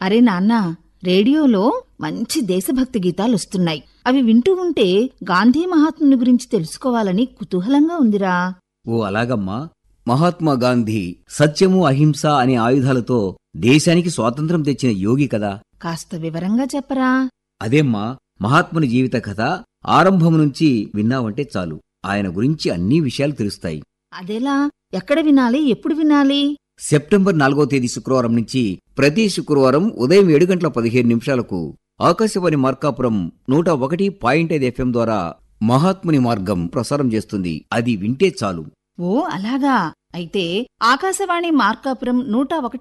అరే నాన్న రేడియోలో మంచి దేశభక్తి గీతాలు వస్తున్నాయి అవి వింటూ ఉంటే గాంధీ మహాత్ముని గురించి తెలుసుకోవాలని కుతూహలంగా ఉందిరా ఓ అలాగమ్మా మహాత్మా గాంధీ సత్యము అహింస అనే ఆయుధాలతో దేశానికి స్వాతంత్రం తెచ్చిన యోగి కదా కాస్త వివరంగా చెప్పరా అదేమ్మా మహాత్ముని జీవిత కథ ఆరంభం నుంచి విన్నావంటే చాలు ఆయన గురించి అన్ని విషయాలు తెలుస్తాయి అదెలా ఎక్కడ వినాలి ఎప్పుడు వినాలి సెప్టెంబర్ నాలుగో తేదీ శుక్రవారం నుంచి ప్రతి శుక్రవారం ఉదయం ఏడు గంటల పదిహేను నిమిషాలకు ఆకాశవాణి మార్కాపురం నూట ఒకటి పాయింట్ ఐదు ఎఫ్ఎం ద్వారా మహాత్ముని మార్గం ప్రసారం చేస్తుంది అది వింటే చాలు ఓ అలాగా అయితే ఆకాశవాణి మార్కాపురం నూట ఒకటి